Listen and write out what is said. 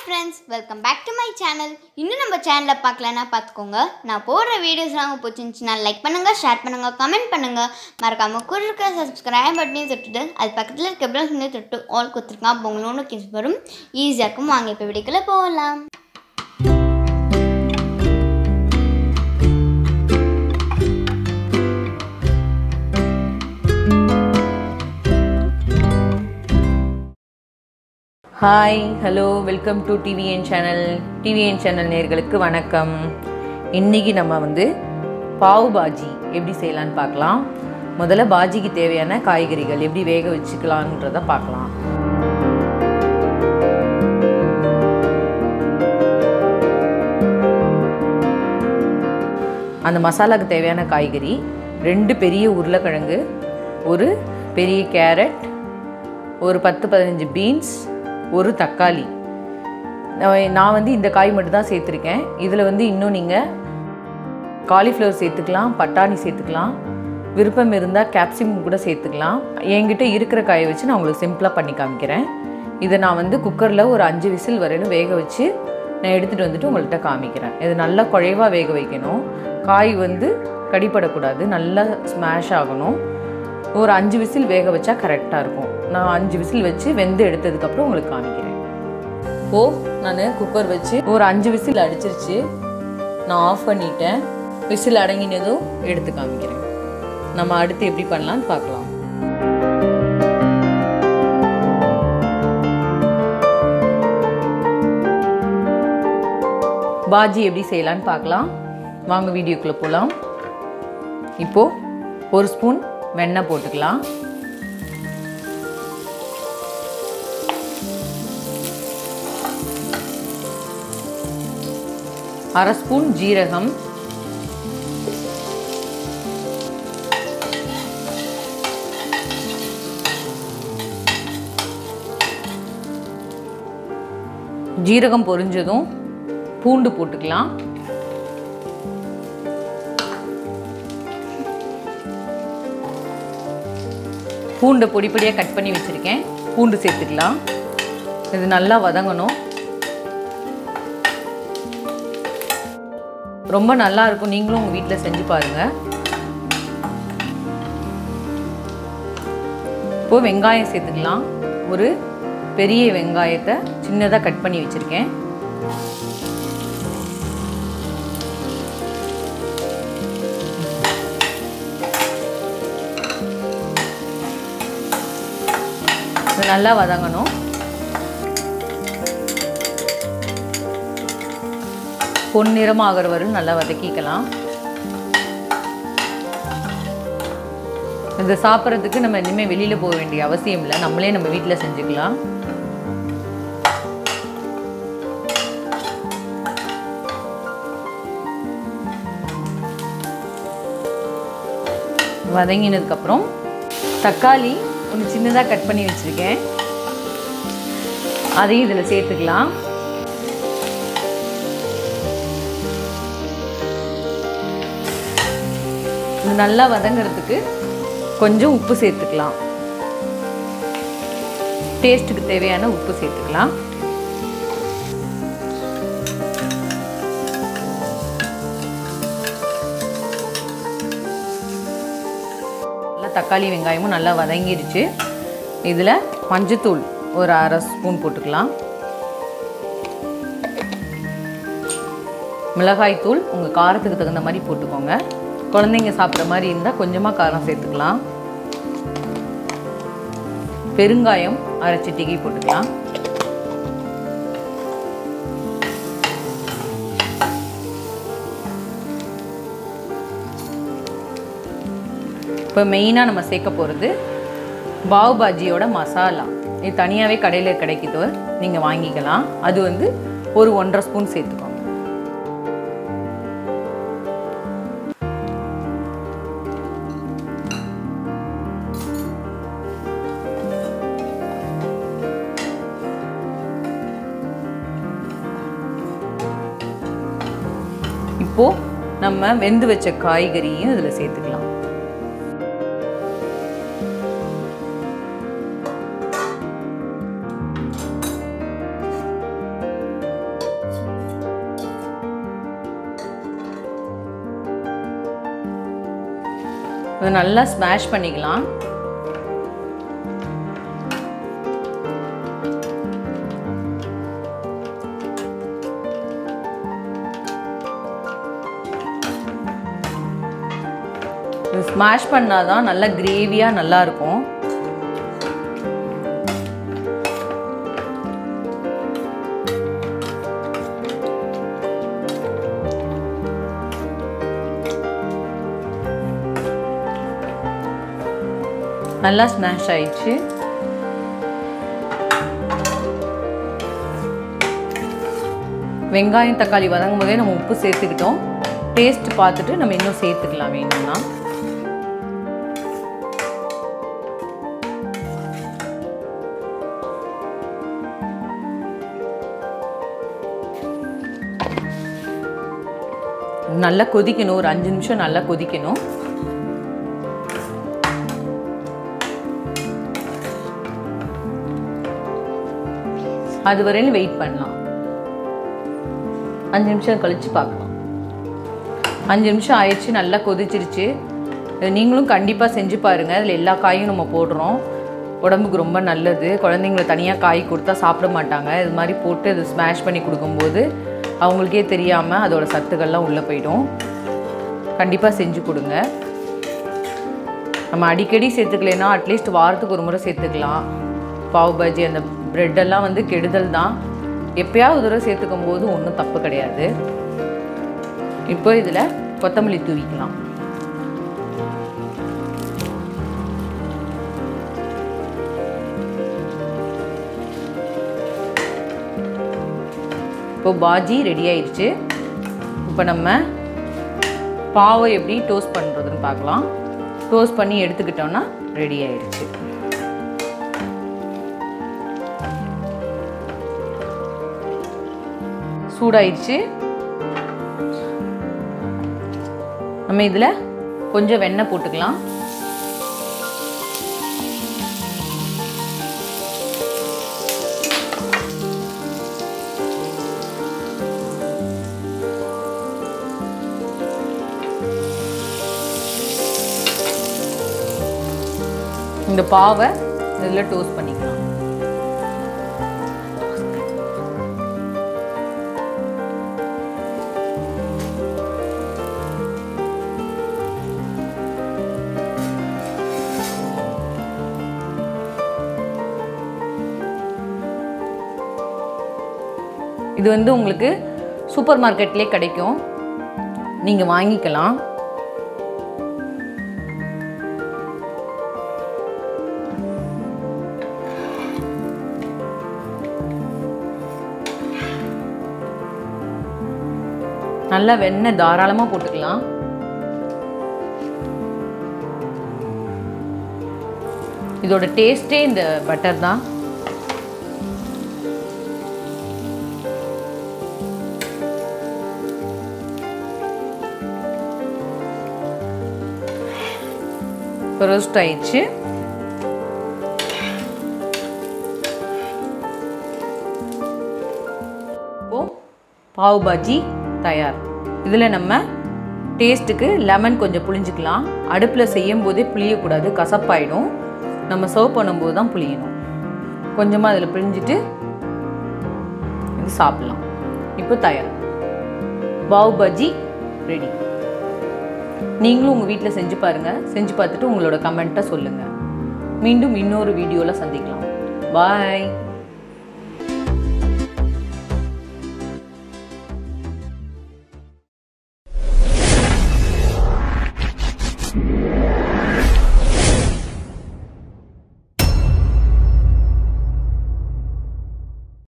friends welcome back to my channel இன்னும் நம்ம சேனலில் பார்க்கலன்னா பார்த்துக்கோங்க நான் போடுற வீடியோஸ்லாம் உங்களுக்கு பிடிச்சிருந்துச்சுன்னா லைக் பண்ணுங்கள் ஷேர் பண்ணுங்கள் கமெண்ட் பண்ணுங்கள் மறக்காமல் கூட இருக்க சப்ஸ்கிரைப் பட்டனையும் தொட்டுட்டு அது பக்கத்தில் இருக்க பெல் வந்து தொட்டு ஆல் கொடுத்துருக்கா பொங்கலோன்னு கிஸ் வரும் ஈஸியாக இருக்கும் வாங்க இப்போ வீடியோக்குள்ளே போகலாம் hi hello welcome to TVN channel TVN channel நேர்களுக்கு வணக்கம் இன்றைக்கி நம்ம வந்து பாவு பாஜி எப்படி செய்யலான்னு பார்க்கலாம் முதல்ல பாஜிக்கு தேவையான காய்கறிகள் எப்படி வேக வச்சுக்கலான்றத பார்க்கலாம் அந்த மசாலாவுக்கு தேவையான காய்கறி ரெண்டு பெரிய உருளைக்கிழங்கு ஒரு பெரிய கேரட் ஒரு பத்து பதினஞ்சு பீன்ஸ் ஒரு தக்காளி நான் நான் வந்து இந்த காய் மட்டும் தான் சேர்த்துருக்கேன் இதில் வந்து இன்னும் நீங்கள் காலிஃப்ளவர் சேர்த்துக்கலாம் பட்டாணி சேர்த்துக்கலாம் விருப்பம் இருந்தால் கேப்சிகம் கூட சேர்த்துக்கலாம் என்கிட்ட இருக்கிற காயை வச்சு நான் உங்களுக்கு சிம்பிளாக பண்ணி காமிக்கிறேன் இதை நான் வந்து குக்கரில் ஒரு அஞ்சு விசில் வரையிலும் வேக வச்சு நான் எடுத்துகிட்டு வந்துட்டு உங்கள்கிட்ட காமிக்கிறேன் இது நல்லா குழைவாக வேக வைக்கணும் காய் வந்து கடிப்படக்கூடாது நல்லா ஸ்மாஷ் ஆகணும் ஒரு அஞ்சு விசில் வேக வச்சா கரெக்டாக இருக்கும் நான் அஞ்சு விசில் வச்சு வெந்து எடுத்ததுக்கப்புறம் உங்களுக்கு காமிக்கிறேன் ஓ நான் குக்கர் வச்சு ஒரு அஞ்சு விசில் அடிச்சிருச்சு நான் ஆஃப் பண்ணிட்டேன் விசில் அடங்கினதும் எடுத்து காமிக்கிறேன் நம்ம அடுத்து எப்படி பண்ணலான்னு பார்க்கலாம் பாஜி எப்படி செய்யலான்னு பார்க்கலாம் வாங்க வீடியோக்குள்ளே போகலாம் இப்போது ஒரு ஸ்பூன் வெண்ணெய் போட்டுக்கலாம் அரை ஸ்பூன் ஜீரகம் ஜீரகம் பொரிஞ்சதும் பூண்டு போட்டுக்கலாம் பூண்டை பொடி பொடியாக கட் பண்ணி வச்சுருக்கேன் பூண்டு சேர்த்துக்கலாம் இது நல்லா வதங்கணும் ரொம்ப நல்லா இருக்கும் நீங்களும் உங்கள் வீட்டில் செஞ்சு பாருங்கள் இப்போது வெங்காயம் சேர்த்துக்கலாம் ஒரு பெரிய வெங்காயத்தை சின்னதாக கட் பண்ணி வச்சுருக்கேன் இது நல்லா வதங்கணும் பொன்னிறம் ஆகிற வரையும் நல்லா வதக்கிக்கலாம் இந்த சாப்பிட்றதுக்கு நம்ம இனிமேல் வெளியில் போக வேண்டிய அவசியம் இல்லை நம்மளே நம்ம வீட்டில் செஞ்சுக்கலாம் வதங்கினதுக்கப்புறம் தக்காளி ஒன்று சின்னதாக கட் பண்ணி வச்சுருக்கேன் அதையும் இதில் சேர்த்துக்கலாம் இது நல்லா வதங்கிறதுக்கு கொஞ்சம் உப்பு சேர்த்துக்கலாம் டேஸ்ட்டுக்கு தேவையான உப்பு சேர்த்துக்கலாம் நல்லா தக்காளி வெங்காயமும் நல்லா வதங்கிடுச்சு இதில் மஞ்சத்தூள் ஒரு அரை ஸ்பூன் போட்டுக்கலாம் மிளகாய் தூள் உங்கள் காரத்துக்கு தகுந்த மாதிரி போட்டுக்கோங்க குழந்தைங்க சாப்பிட்ற மாதிரி இருந்தால் கொஞ்சமாக காரம் சேர்த்துக்கலாம் பெருங்காயம் அரை சிட்டிகை போட்டுக்கலாம் இப்போ மெயினாக நம்ம சேர்க்க போகிறது பாவ் பாஜியோட மசாலா இது தனியாகவே கடையில் கிடைக்குது நீங்கள் வாங்கிக்கலாம் அது வந்து ஒரு ஒன்றரை ஸ்பூன் சேர்த்துக்கோங்க இப்போது நம்ம வெந்து வச்ச காய்கறியும் இதில் சேர்த்துக்கலாம் இதை நல்லா ஸ்மாஷ் பண்ணிக்கலாம் இது ஸ்மாஷ் பண்ணாதான் நல்லா கிரேவியாக நல்லா இருக்கும் நல்லா ஸ்மாஷ் ஆயிடுச்சு வெங்காயம் தக்காளி வதங்கும் போதே நம்ம உப்பு சேர்த்துக்கிட்டோம் டேஸ்ட் பார்த்துட்டு நம்ம இன்னும் சேர்த்துக்கலாம் வேணும்னா நல்லா கொதிக்கணும் ஒரு அஞ்சு நிமிஷம் நல்லா கொதிக்கணும் அது வரையிலும் வெயிட் பண்ணலாம் அஞ்சு நிமிஷம் கழித்து பார்க்கலாம் அஞ்சு நிமிஷம் ஆயிடுச்சு நல்லா கொதிச்சிருச்சு இது நீங்களும் கண்டிப்பாக செஞ்சு பாருங்கள் அதில் எல்லா காயும் நம்ம போடுறோம் உடம்புக்கு ரொம்ப நல்லது குழந்தைங்கள தனியாக காய் கொடுத்தா சாப்பிட மாட்டாங்க இது மாதிரி போட்டு அது ஸ்மாஷ் பண்ணி கொடுக்கும்போது அவங்களுக்கே தெரியாமல் அதோட சத்துக்கள்லாம் உள்ளே போயிடும் கண்டிப்பாக செஞ்சு கொடுங்க நம்ம அடிக்கடி சேர்த்துக்கலைன்னா அட்லீஸ்ட் வாரத்துக்கு ஒரு முறை சேர்த்துக்கலாம் பாவ் பாஜி அந்த ப்ரெட்டெல்லாம் வந்து கெடுதல் தான் எப்பயாவது ஒரு தடவை சேர்த்துக்கும் போது ஒன்றும் தப்பு கிடையாது இப்போ இதில் கொத்தமல்லி தூவிக்கலாம் இப்போ பாஜி ரெடி ஆயிடுச்சு இப்போ நம்ம பாவை எப்படி டோஸ்ட் பண்ணுறதுன்னு பார்க்கலாம் டோஸ்ட் பண்ணி எடுத்துக்கிட்டோன்னா ரெடி ஆயிடுச்சு சூடாயிடுச்சு நம்ம இதில் கொஞ்சம் வெண்ணெய் போட்டுக்கலாம் இந்த பாவை இதில் டோஸ்ட் பண்ணிக்கலாம் இது வந்து உங்களுக்கு சூப்பர் மார்க்கெட்லேயே கிடைக்கும் நீங்கள் வாங்கிக்கலாம் நல்லா வெண்ணெய் தாராளமாக போட்டுக்கலாம் இதோட டேஸ்ட்டே இந்த பட்டர் தான் ரோஸ்ட் ஆயிடுச்சு இப்போ பாவ் பாஜி தயார் இதில் நம்ம டேஸ்ட்டுக்கு லெமன் கொஞ்சம் புளிஞ்சிக்கலாம் அடுப்பில் செய்யும் போதே புளியக்கூடாது கசப்பாயிடும் நம்ம சர்வ் பண்ணும்போது தான் புளியணும் கொஞ்சமாக அதில் பிழிஞ்சிட்டு இது சாப்பிட்லாம் இப்போ தயார் பாவ் பாஜி ரெடி நீங்களும் உங்கள் வீட்டில் செஞ்சு பாருங்கள் செஞ்சு பார்த்துட்டு உங்களோட கமெண்ட்டை சொல்லுங்கள் மீண்டும் இன்னொரு வீடியோவில் சந்திக்கலாம் பாய் you